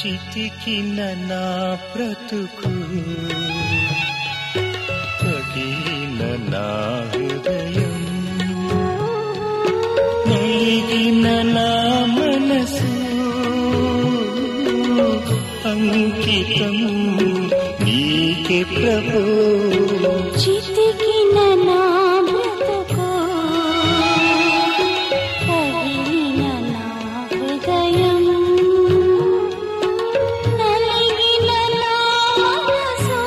చితికిన నా బ్రతుకు పగిలిన నా హృదయం నలిగిన నా మనసు అంకితం నీకే ప్రభు చితికిన నా బ్రతుకు పగిలిన నా హృదయం నలిగిన నా మనసు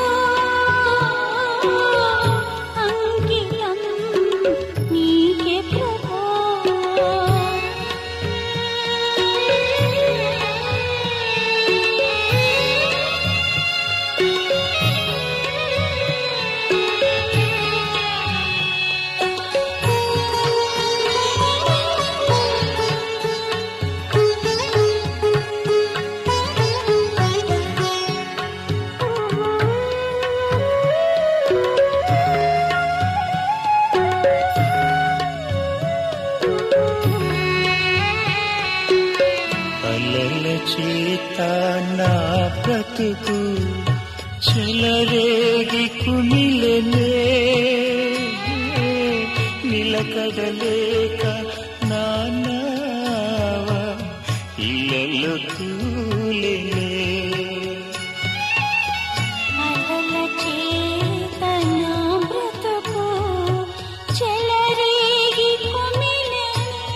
అంకితం నీకే ప్రభా అలల చేత నా బ్రతుకు చెలరేగి కుమిలనే నిలకడలేక నానావ ఇళ్ళలో తూలెనే అలల చేత నా బ్రతుకు చెలరేగి కుమిలెనే.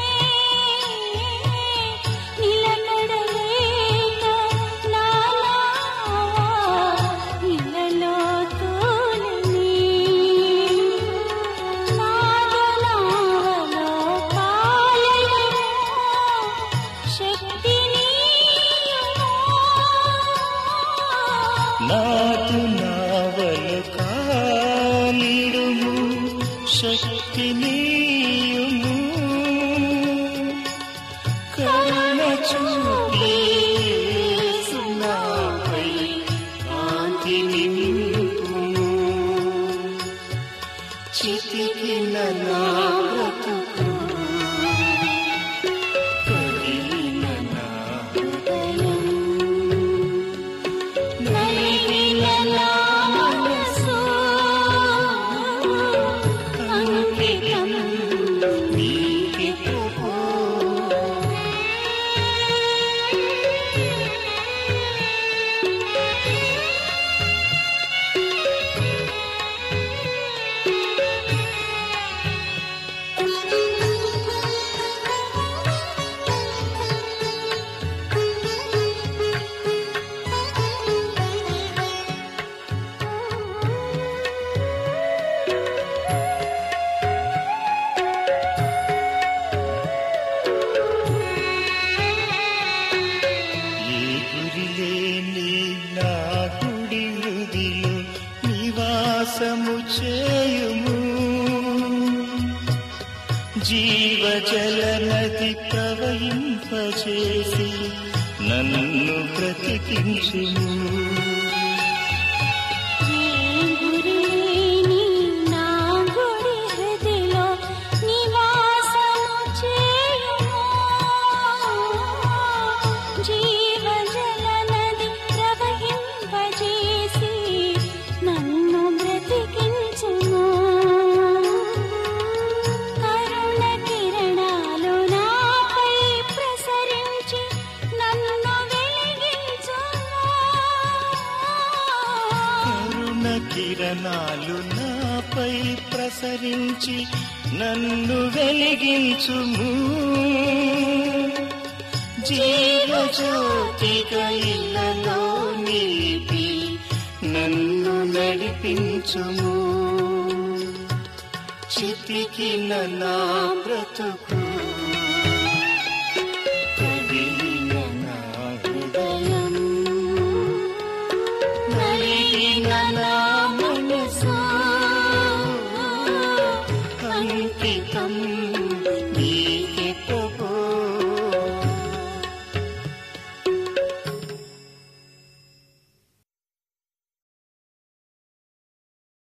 నిలకడలేక నా నావ ఇలలో తూలెనే. నాదు నావలో కాలెను శక్తిని నాటు నావలు కాలిడుము శక్తినీయుము కరుణ చూపి సున్నాపై కాంతి నింపుము చితికిన నా బ్రతుకు పగిలిన నా హృదయం నలిగిన నా మనసు అంకితం నీకే ప్రభు ఏ గురిలేని నా గుడి హృదిలో నివాసము చేయుము జీవజల నది ప్రవహింపచేసి నన్ను బ్రతికించుము ఏ గురిలేని నా గుడి హృదిలో నివాసము చేయుము జీవజల నది ప్రవహింపజేసి నన్ను బ్రతికించుము కరుణ కిరణాలు నాపై ప్రసరించి నన్ను వెలిగించుము కరుణ కిరణాలు నాపై ప్రసరించి నన్ను వెలిగించుము జీవజ్యోతిగా ఇళ్ళలో నిలిపి నన్ను నడిపించుము చితికిన నా బ్రతుకు కదిలిన నా హృదయం నలిగిన నా మనసు అంకితం